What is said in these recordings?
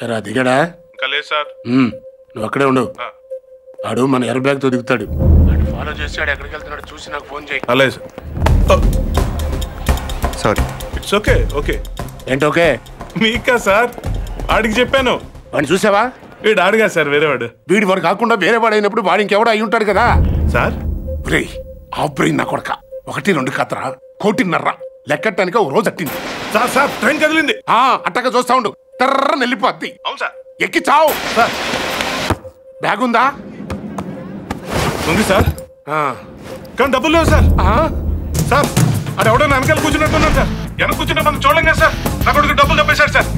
ఎరా దిగాడా ఇంకా లేదు సార్ ఉమ్, నువ్వు అక్కడే ఉండు ఆ. ఆడు మన ఎయిర్ బ్యాగ్ తో దిగుతాడు ఆడు ఫాలో చేసాడు ఎక్కడికి వెళ్తున్నాడు చూసి నాకు ఫోన్ చేయి అలాగే sir sorry it's okay okay ఏంటి ఓకే మీకా సార్ ఆడికి చెప్పాను వాడిని చూసావా వీడు ఆడిగా సార్ వేరేవాడు వీడి వాడు కాకుండా వేరే వాడు అయినప్పుడు వాడు ఇంకెవడో అయి ఉంటాడు కదా సార్ రే ఆ బ్రెయిన్ నా కొడక ఒకటి రెండు కత్తరా కోటిన్నర లెక్కటానికి ఒక రోజు అట్టింది సార్ సార్ ట్రైన్ కదిలింది ఆ అట్టగా చూస్తా ఉండు తర్ర వెళ్ళిపోద్ది అవును సార్ ఎక్కి చావు సార్ బ్యాగ్ ఉందా ఉంది సార్ ఆ. కానీ డబ్బులు లేవు సార్ ఆ? సార్ అది ఎవడో నా వెనకాల కూర్చున్నట్టున్నాను సార్ వెనక కూర్చున్న మనం చూడలేం కదా సార్ నా కొడుకు డబ్బులు తప్పేశాడు సార్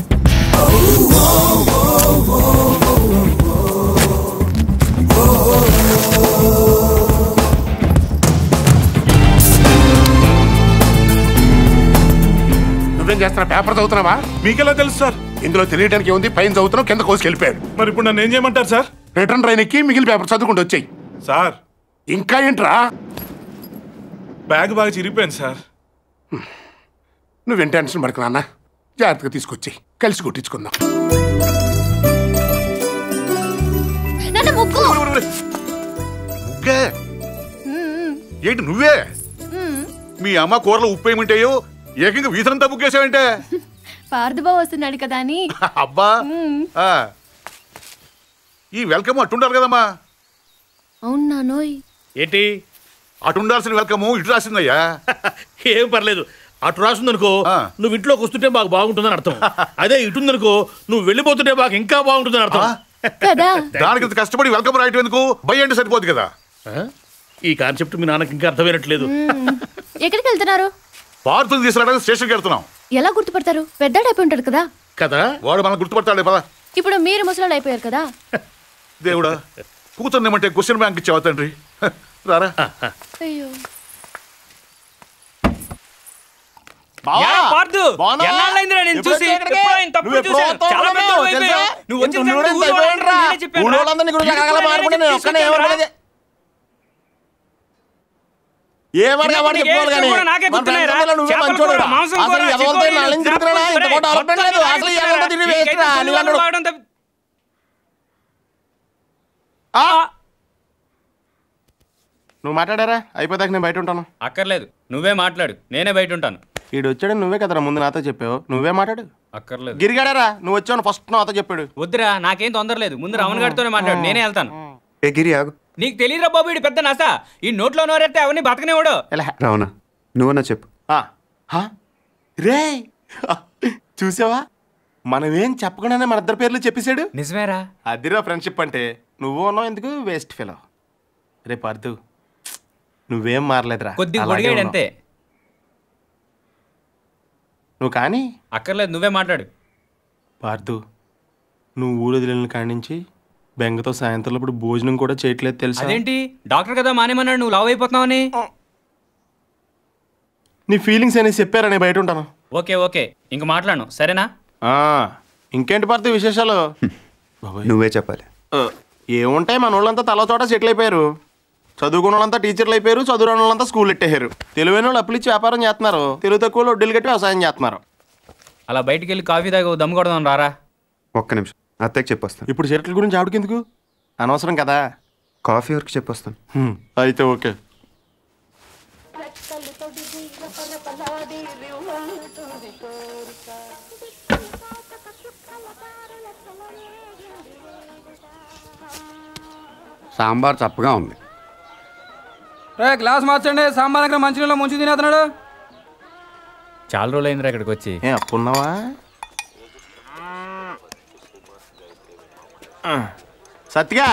నువ్వేం చేస్తున్నా పేపర్ చదువుతున్నావా మీకెలా తెలుసు సార్ ఇందులో తెలియడానికి ఉంది పైన చదువుతున్నావు కింద కోసి వెళ్ళిపోయాడు మరి ఇప్పుడు నన్ను ఏం చేయమంటారు సార్ రిటర్న్ ట్రైన్ ఎక్కి మిగిలిన పేపర్ చదువుకుంటూ వచ్చాయి సార్ ఇంకా ఏంట్రా బ్యాగ్ బాగా చిరిగిపోయింది సార్ నువ్వేం టెన్షన్ పడకు నాన్న జాగ్రత్తగా తీసుకొచ్చి కలిసి కొట్టించుకుందాం నన్ను ముగ్గు ముగ్గే ఏంటి నువ్వే మీ అమ్మ కూరలో ఉప్పు ఏమింటాయో ఏకంగా వీధంతా ముగ్గేసావంటే పార్థబాబు వస్తున్నాడు కదా అని అబ్బా ఆ. ఈ వెల్కమ్ అట్టుండాలి కదమ్మా అవును నానోయ్ ఏంటి అటు ఉండాల్సిన వెల్కమ్ ఇటు రాసిందయ్యా ఏం పర్లేదు అటు రాసిందనుకో ఆ. నువ్వు ఇంట్లోకి వస్తుంటే మాకు బాగుంటుందని అర్థం అదే ఇటుందనుకో నువ్వు వెళ్ళిపోతుంటే మాకు ఇంకా బాగుంటుందని అర్థం ఆ? కదా దానికి ఇంత కష్టపడి వెల్కమ్ రాయటం ఎందుకు భయ అంటే సరిపోదు కదా ఆ? ఈ కాన్సెప్ట్ మీ నాన్నకి ఇంకా అర్థమైనట్లేదు ఎక్కడికి వెళ్తున్నారు పార్తులు తీసుకురావడానికి స్టేషన్కి వెళ్తున్నాం ఎలా గుర్తుపడతారు పెద్దాడైపోయి ఉంటాడు కదా కదా వాడు మనం గుర్తుపడతాడే పదా ఇప్పుడు మీరు ముసలాడు అయిపోయారు కదా దేవుడా కూతుర్నేమంటే క్వశ్చన్ బ్యాంక్ ఇచ్చావా తండ్రి హ, రారా అయ్యో యారా పార్దు ఎన్నాళ్ళైందిరా నేను చూసి ఎప్పుడో ఆయన తప్పులు చూశాను. చాలా పెద్దవాడు అయిపోయావు. నువ్వు వచ్చిన సంగతి ఊరు వాళ్ళందరికీ నేనే చెప్పాను రా. వీడికి నేనే తీసుకొచ్చాను రా. ఏమన్నా వాడికి చిన్నప్పటికి చెప్పుకోవాలి కానీ ఏడుపులు కూడా నాకే మన గుర్తున్నాయిరా? ఫ్రెండ్స్ అందరూ నువ్వే చేపల మంచోడు కూర, మాంసం అసలు కూర, ఎవరితో చికెన్ నాలుగు కూర, తిరుగుతున్నా ఇంత ఫ్రై, కూడా డెవలప్మెంట్ లేదు మొత్తం అసలు నీకే ఎవరితో తిరిగి వేస్ట్ రా నీకైతే నువ్వు పుల్లలు వాడడం తప్ప- నువ్వు మాట్లాడారా అయిపోదాక నేను బయట ఉంటాను అక్కర్లేదు నువ్వే మాట్లాడు నేనే బయట ఉంటాను వీడు వచ్చాడు నువ్వే కదరా ముందు నాతో చెప్పావు నువ్వే మాట్లాడు అక్కర్లేదు గిరిగాడారా నువ్వు వచ్చావు ఫస్ట్ నాతో చెప్పాడు వద్దురా నాకేం తొందర లేదు ముందు రమణ గారితోనే మాట్లాడు నేనే వెళ్తాను ఏ గిరి ఆగు నీకు తెలియదురా బాబు వీడు పెద్ద నస ఈ నోట్లో నోరెత్తే అవన్నీ బతకనేవాడు ఎలా రావనా నువ్వన్నా చెప్పు ఆ, హా? రే చూసావా మనమేం చెప్పకుండానే మన ఇద్దరు పేర్లు చెప్పేశాడు నిజమేరా అదిరా ఫ్రెండ్షిప్ అంటే నువ్వు ఉన్నావు ఎందుకు వేస్ట్ ఫెలో రే పార్థు నువ్వేం మారలేదురా కొద్దిగా అలాగే పొడిగాడు ఉన్నావు. అంతే నువ్వు కానీ అక్కర్లేదు నువ్వే మాట్లాడు పార్థు నువ్వు ఊరు వదిలిన కాడి నుంచి బెంగతో సాయంత్రం ఇప్పుడు భోజనం కూడా చేయట్లేదు తెలుసా అదేంటి డాక్టర్ కదా మానేమన్నాడు నువ్వు లావ్ అయిపోతున్నావని నీ ఫీలింగ్స్ అనేసి చెప్పారా నేను బయట ఉంటాను ఓకే ఓకే ఇంక మాట్లాడను సరేనా ఆ, ఇంకేంటి పార్థు విశేషాలు బాబోయ్. నువ్వే చెప్పాలి ఆ, ఏముంటాయి మన వాళ్ళంతా తల చోట సెటిల్ అయిపోయారు చదువుకున్న వాళ్ళంతా టీచర్లు అయిపోయారు చదువుకున్న వాళ్ళంతా స్కూల్ ఎట్టేశారు తెలివైన వాళ్ళు అప్పులు ఇచ్చి వ్యాపారం చేస్తున్నారు తెలుగు తక్కువ వాళ్ళు వడ్డీలు కట్టి వ్యవసాయం చేస్తున్నారు అలా బయటికి వెళ్ళి కాఫీ తాగి ఓ దమ్ము కొడదాం రారా ఒక్క నిమిషం అత్తయ్యకి చెప్పొస్తాను ఇప్పుడు సెటిల్ గురించి ఆవిడకెందుకు అనవసరం కదా కాఫీ వరకు చెప్పొస్తాను హ్మ్, అయితే ఓకే సాంబార్ చప్పగా ఉంది రే గ్లాస్ మార్చండి సాంబార్ దగ్గర మంచినీళ్ళు ముంచి తినేస్తున్నాడు చాలా రోజులు అయిందిరా ఇక్కడికి వచ్చి ఏ అప్పున్నావా ఆ, సత్తిగా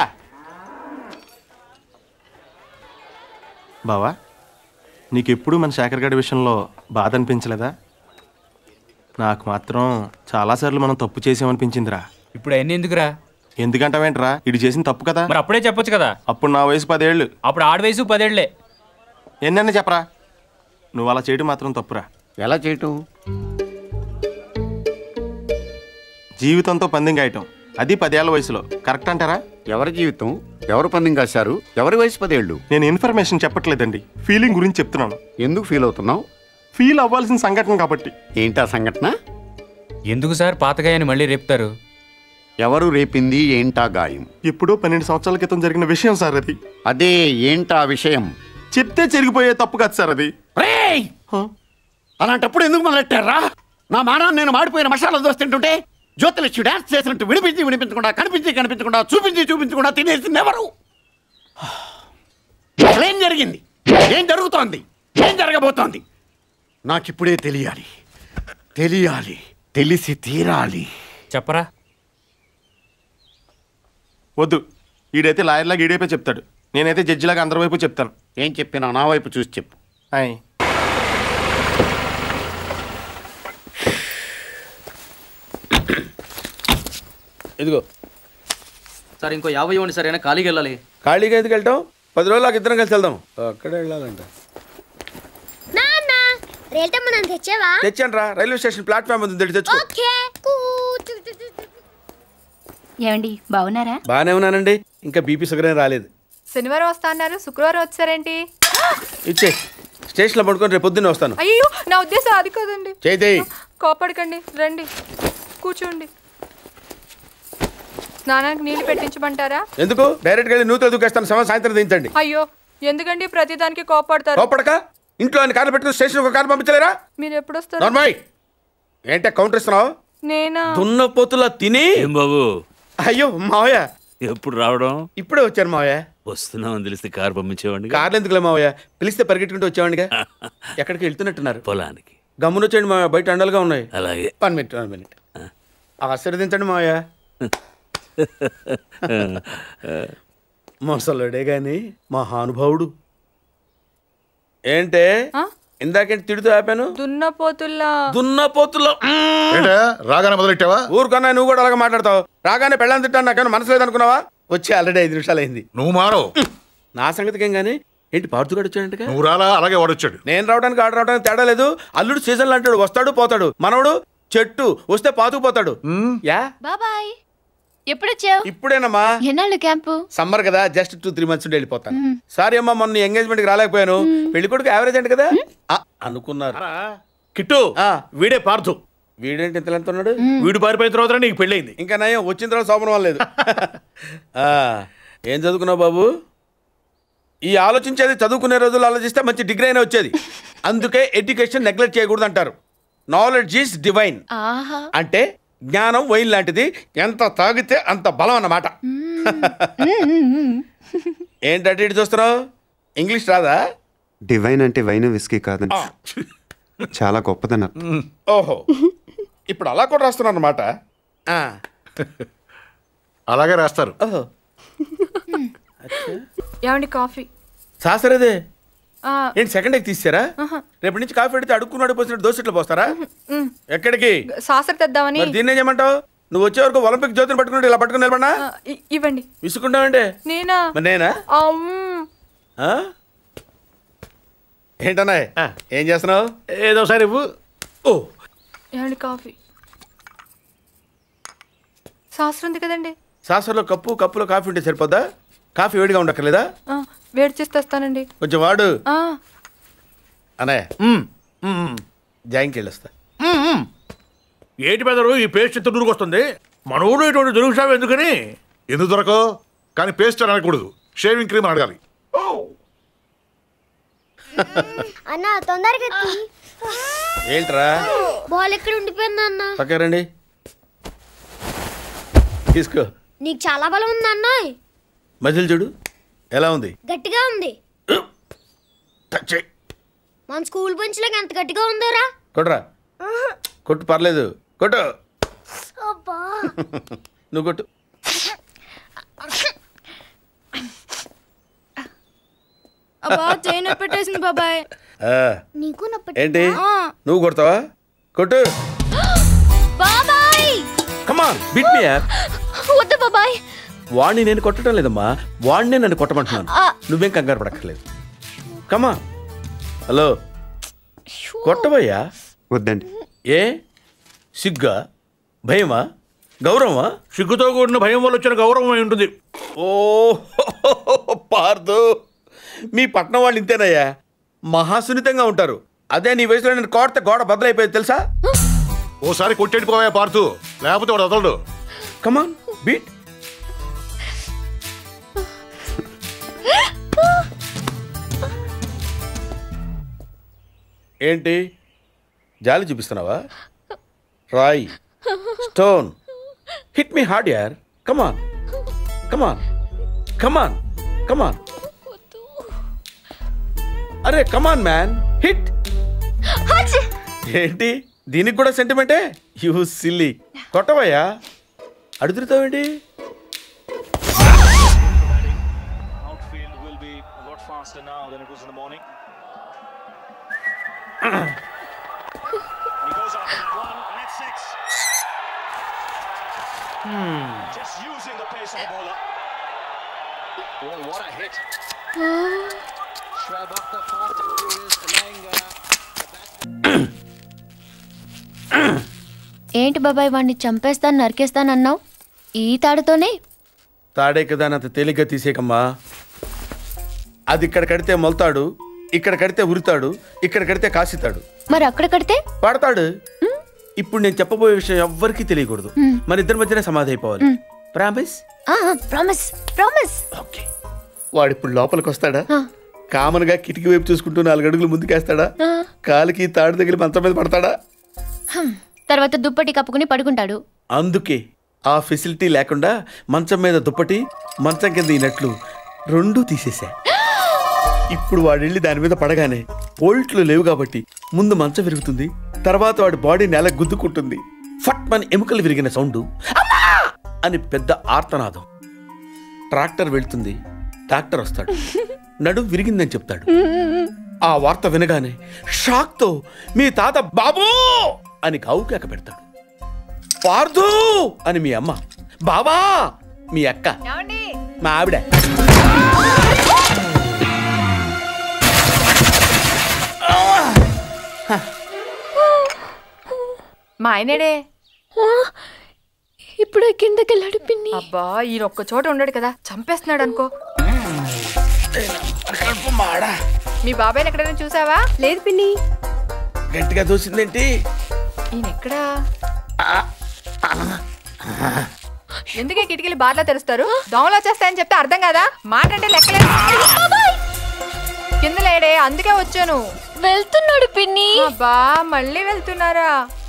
బావా నీకెప్పుడు మన శేఖర్ గడి విషయంలో బాధ అనిపించలేదా నాకు మాత్రం చాలాసార్లు మనం తప్పు చేసామనిపించిందిరా ఇప్పుడు అవన్నీ ఎందుకురా ఎందుకంటావేంట్రా ఇది చేసిన తప్పు కదా మరి అప్పుడే చెప్పొచ్చు కదా అప్పుడు నా వయసు పదేళ్ళు అప్పుడు ఆడ వయసు పదేళ్లే ఎన్నెన్న చెప్పరా నువ్వు అలా చేయడం మాత్రం తప్పురా ఎలా చేయటం జీవితంతో పందెం గాయటం అది పదేళ్ల వయసులో కరెక్ట్ అంటారా ఎవరి జీవితం ఎవరు పందెం కాశారు ఎవరి వయసు పదేళ్ళు నేను ఇన్ఫర్మేషన్ చెప్పట్లేదండి ఫీలింగ్ గురించి చెప్తున్నాను ఎందుకు ఫీల్ అవుతున్నావు ఫీల్ అవ్వాల్సిన సంఘటన కాబట్టి ఏంటా సంఘటన ఎందుకు సార్ పాతగాయని మళ్ళీ రేపుతారు ఎవరు రేపింది ఏంటా గాయం ఎప్పుడో పన్నెండు సంవత్సరాల క్రితం జరిగిన విషయం సార్ అది అదే ఏంటా విషయం చెప్తే చెరిగిపోయే తప్పు కాదు సార్ అది రేయ్! అలాంటప్పుడు ఎందుకు మొదలెట్టారా నా మానాన్ని నేను మాడిపోయిన మసాలా దోశ తింటుంటే జ్యోతిలక్ష్మి డాన్స్ చేసినట్టు వినిపించి వినిపించకుండా కనిపించి కనిపించకుండా చూపించి చూపించకుండా తినేసింది ఎవరు అసలు ఏం జరిగింది ఏం జరుగుతోంది ఏం జరగబోతోంది నాకిప్పుడే తెలియాలి తెలియాలి తెలిసి తీరాలి చెప్పరా వద్దు ఈడైతే లాయర్లాగా ఈడైపోయి చెప్తాడు నేనైతే జడ్జిలాగా అందరి వైపు చెప్తాను ఏం చెప్పినా నా వైపు చూసి చెప్పు ఆయ్ ఇదిగో సార్ ఇంకో యాభై ఇవ్వండి సార్ అయినా ఖాళీకి వెళ్ళాలి ఖాళీగా ఎందుకు వెళ్తాం పది రోజులకు ఇద్దరం కలిసి వెళ్దాం అక్కడే వెళ్ళాలంట నాన్న రేటమ్మ నన్ను తెచ్చావా తెచ్చాను రా రైల్వే స్టేషన్ ప్లాట్ఫామ్ ఉంది తెచ్చి తెచ్చుకో ఓకే ఏమండి బాగున్నారా బాగానే ఉన్నానండి ఇంకా బీపీ షుగర్ ఏం రాలేదు శనివారం వస్తా అన్నారు శుక్రవారం వచ్చారేంటి ఇచ్చే స్టేషన్లో పడుకొని రేపు పొద్దున్నే వస్తాను అయ్యో నా ఉద్దేశం అది కాదండి చేయి కోపడకండి రండి కూర్చోండి స్నానానికి నీళ్లు పెట్టించమంటారా ఎందుకు డైరెక్ట్గా వెళ్ళి నూతులు దూకేస్తాను సమయం సాయంత్రం దించండి అయ్యో ఎందుకండి ప్రతిదానికి కోపడతారు కోపడక ఇంట్లో ఆయన కార్లు పెట్టుకుని స్టేషన్ ఒక కారు పంపించలేరా మీరు ఎప్పుడు వస్తారు నార్మల్ ఏంటే కౌంటర్ ఇస్తున్నావు నేనా దున్నపోతులా తిని ఏం బాబు అయ్యో మావయ్య ఎప్పుడు రావడం ఇప్పుడే వచ్చాను మావయ్య వస్తున్నామని తెలిస్తే కారు పంపించేవాడిని కార్లు ఎందుకులే మావయ్య పిలిస్తే పరిగెట్టుకుంటూ వచ్చేవాడిగా ఎక్కడికి వెళ్తున్నట్టున్నారు పొలానికి గమ్మున వచ్చేయండి మావయ్య బయట అండలుగా ఉన్నాయి అలాగే వన్ మినిట్ వన్ మినిట్ ఆశీర్వదించండి మావయ్య మొసలుడే గాని మహానుభావుడు ఏంటే ఇందాకేంటి తిడుతూ ఆపాను దున్నపోతుల్లా దున్నపోతులో ఏంటా రాగానే మొదలెట్టావా ఊరుకన్నా నువ్వు కూడా అలాగే మాట్లాడతావు రాగానే పెళ్ళని తిట్టాను నాకేమో మనసు లేదనుకున్నావా వచ్చి ఆల్రెడీ ఐదు నిమిషాలు అయింది నువ్వు మారవు నా సంగతికేం గానీ ఏంటి పార్తుగాడు వచ్చాడంటగా నువ్వు రాలా అలాగే వాడొచ్చాడు నేను రావడానికి ఆడ రావడానికి తేడా లేదు అల్లుడు సీజన్ అంటాడు వస్తాడు పోతాడు మనవడు చెట్టు వస్తే పాతుకుపోతాడు యా బాబాయ్ ఎప్పుడొచ్చావు ఇప్పుడేనమ్మా ఎన్నాళ్ళు క్యాంపు సమ్మర్ కదా జస్ట్ టూ త్రీ మంత్స్ వెళ్ళిపోతాను సారీ అమ్మా మొన్న ఎంగేజ్మెంట్ కి రాలేకపోయాను పెళ్లి కొడుకు యావరేజ్ అంట కదా ఆ, అనుకున్నారు కిట్టు వీడే పార్థు వీడేంటి ఇంత లెంత్ ఉన్నాడు వీడు పారిపోయిన తర్వాత నీకు పెళ్ళైంది ఇంకా నయం వచ్చిన తర్వాత శోభనం లేదు ఆ, ఏం చదువుకున్నావు బాబు ఈ ఆలోచించేది చదువుకునే రోజులు ఆలోచిస్తే మంచి డిగ్రీ అయినా వచ్చేది అందుకే ఎడ్యుకేషన్ నెగ్లెక్ట్ చేయకూడదు అంటారు నాలెడ్జ్ ఈస్ డివైన్ ఆహా అంటే జ్ఞానం వైన్ లాంటిది ఎంత తాగితే అంత బలం అన్నమాట ఏంటి అటు ఇటు చూస్తున్నావు ఇంగ్లీష్ రాదా డివైన్ అంటే వైన్ విస్కీ కాదని చాలా గొప్పదని అర్థం. ఓహో ఇప్పుడు అలా కూడా రాస్తున్నాను అనమాట అలాగే రాస్తారు ఓహో ఏమండి కాఫీ సాసరేదే ఆ, ఏంటి సెకండ్ ఎగ్ తీసారా ఆహా. రేపటి నుంచి కాఫీ పెడితే అడుక్కున్నాడు పోసినట్టు దోశట్లు పోస్తారా ఉమ్, ఎక్కడికి సాసర తెద్దామని మరి దీన్ని ఏం చేయమంటావు నువ్వు వచ్చే వరకు ఒలింపిక్ జ్యోతిని పట్టుకుని ఇలా పట్టుకుని నిలబడినా ఆ, ఇ- ఇవ్వండి విసుకుంటావంటే నేనా మరి నేనా అమ్, ఆ? ఏంటన్నా ఏం చేస్తున్నావు ఏదో ఒకసారి ఇవ్వు ఓ ఏమండి కాఫీ శాస్త్రం ఉంది కదండి సాసర్లో కప్పు కప్పులో కాఫీ ఉంటే సరిపోద్దా కాఫీ వేడిగా ఉండక్కర్లేదా ఆ, వేడి చేసి తెస్తానండి కొంచెం వాడు ఆ, అనే జాయింకి వెళ్ళొస్తా ఏటి పెదరు ఈ పేస్ట్ ఇంత దూరకు వస్తుంది మనోడు ఇటువంటి దొరుకుతావు ఎందుకని ఎందుకు దొరకవు కానీ పేస్ట్ అని అనకూడదు షేవింగ్ క్రీమ్ అని అడగాలి అన్న తొందరగా తీ. ఏంట్రా బాల్ ఎక్కడ ఉండిపోయింది అన్న పక్క రండి తీసుకో నీకు చాలా బలం ఉంది అన్న మధ్యలో చూడు ఎలా ఉంది గట్టిగా ఉంది టచ్ చేయి. మన స్కూల్ బెంచ్ లాగా ఎంత గట్టిగా ఉందోరా కొట్టురా కొట్టు పర్లేదు కొట్టు అబ్బా నువ్వు కొట్టు అబ్బా చైన్ పెట్టేసింది బాబాయ్ ఆ, నీకు నొప్పి ఏంటి నువ్వు కొడతావా కొట్టు బాబాయ్ కమా బిట్ మీ యార్ వద్దు బాబాయ్ వాడిని నేను కొట్టడం లేదమ్మా వాడిని నన్ను కొట్టమంటున్నాను ఆ. నువ్వేం కంగారు పడక్కర్లేదు కమా హలో కొట్టబోయ్యా వద్దండి ఏ సిగ్గా భయమా గౌరవమా సిగ్గుతో కూడిన భయం వల్ల వచ్చిన గౌరవం అయి ఉంటుంది ఓ పార్దు మీ పట్నం వాళ్ళు ఇంతేనయ్యా మహాసున్నితంగా ఉంటారు అదే నీ వయసులో నేను కోడితే గోడ బద్దలైపోయేది తెలుసా ఓసారి కొట్టెడిపోయా పార్తు లేకపోతే వాడు వదలడు కమాన్ బీట్ ఏంటి జాలి చూపిస్తున్నావా రాయ్ స్టోన్ హిట్ మీ హార్డ్ యార్ కమాన్ కమాన్ కమాన్ కమాన్ అరే కమాన్ మ్యాన్ హిట్ ఏంటి దీనికి కూడా సెంటిమెంటే యూ సిల్లీ కొట్టవయ్యా అడుగుతావేంటి Outfield will be a lot faster now than it was in the morning. he goes after that one, and it's six. Just using the pace of the bowler. Oh, what a hit. Shwab up the fast and furious, allowing uh, ఏంటి బాబాయ్ వాడిని చంపేస్తాను నరికేస్తాను అన్నావు ఈ తాడుతోనే తాడే కదా అంత తేలిగ్గా తీసేకమ్మా అది ఇక్కడ కడితే మొలతాడు ఇక్కడ కడితే ఉరితాడు ఇక్కడ కడితే కాసితాడు మరి అక్కడ కడితే పడతాడు ఇప్పుడు నేను చెప్పబోయే విషయం ఎవ్వరికీ తెలియకూడదు మ్మ్. మన ఇద్దరి మధ్యనే సమాధి అయిపోవాలి మ్మ్. ప్రామిస్ ప్రామిస్ ప్రామిస్ వాడు ఇప్పుడు లోపలికి వస్తాడా కామన్ గా కిటికీ వైపు చూసుకుంటూ నాలుగు అడుగులు ముందుకేస్తాడా కాలికి తాడు తగిలి మంచం మీద పడతాడా తర్వాత దుప్పటి కప్పుకుని పడుకుంటాడు అందుకే ఆ ఫెసిలిటీ లేకుండా మంచం మీద దుప్పటి మంచం కింద ఈ నట్లు రెండూ తీసేశా ఇప్పుడు వాడెళ్ళి దాని మీద పడగానే బోల్ట్లు లేవు కాబట్టి ముందు మంచం విరుగుతుంది తర్వాత వాడి బాడీ నేల గుద్దుకుంటుంది ఫట్ మన ఎముకలు విరిగిన సౌండ్ అని పెద్ద ఆర్తనాదం ట్రాక్టర్ వెళ్తుంది డాక్టర్ వస్తాడు నడుం విరిగిందని చెప్తాడు ఆ వార్త వినగానే షాక్తో మీ తాత బాబూ అని కావుకేక పెడతాడు పార్దు అని మీ అమ్మ బాబా మీ అక్క మా ఆవిడ మా ఆయనడే ఇప్పుడు కిందకి వెళ్ళాడు పిన్ని అబ్బా ఈయన ఒక్క చోట ఉండడు కదా చంపేస్తున్నాడు అనుకో మీ బాబాయ్ని ఎక్కడైనా చూసావా లేదు పిన్ని గట్టిగా దూసిందేంటి ఈయన ఎక్కడా ఎందుకే కిటికీలు బార్లా తెరుస్తారు దోమలు వచ్చేస్తాయని చెప్తే అర్థం కదా మాట అంటే లెక్కలేదు కింద లేడే అందుకే వచ్చాను వెళ్తున్నాడు పిన్ని అబ్బా మళ్ళీ వెళ్తున్నారా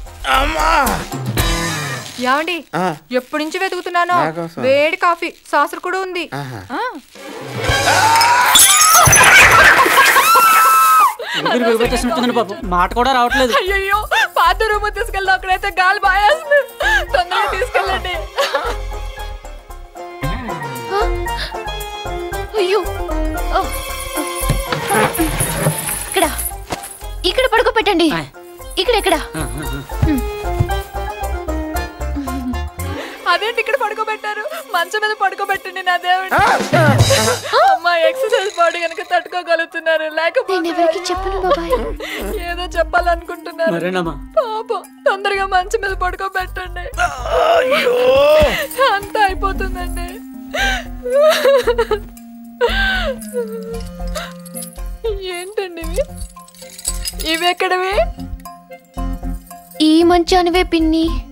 ఏమండి ఆ. ఎప్పటి నుంచి వెతుకుతున్నానో నా కోసం. వేడి కాఫీ సాసర్ కూడా ఉంది ఆహా. ఆ. పాపం మాట కూడా రావట్లేదు అయ్యయ్యో పాత రూమ్ తీసుకెళ్ళి అక్కడైతే గాలి బాయేస్తుంది తొందరగా తీసుకెళ్ళండి అయ్యో ఓ. ఇక్కడ ఇక్కడ పడుకోబెట్టండి ఇక్కడ ఇక్కడ అదేంటి ఇక్కడ పడుకోబెట్టారు మంచం మీద పడుకోబెట్టండి నా దేవుడు అమ్మా ఎక్సర్సైజ్ బాడీ కనుక తట్టుకోగలుగుతున్నారు లేకపోతే ఎవరికి చెప్పను బాబాయ్ ఏదో చెప్పాలనుకుంటున్నారు మరేనమ్మా పాపం తొందరగా మంచం మీద పడుకోబెట్టండి అంతా అయిపోతుందండి ఏంటండి ఇవి ఇవి ఎక్కడవి ఈ మంచానివే పిన్ని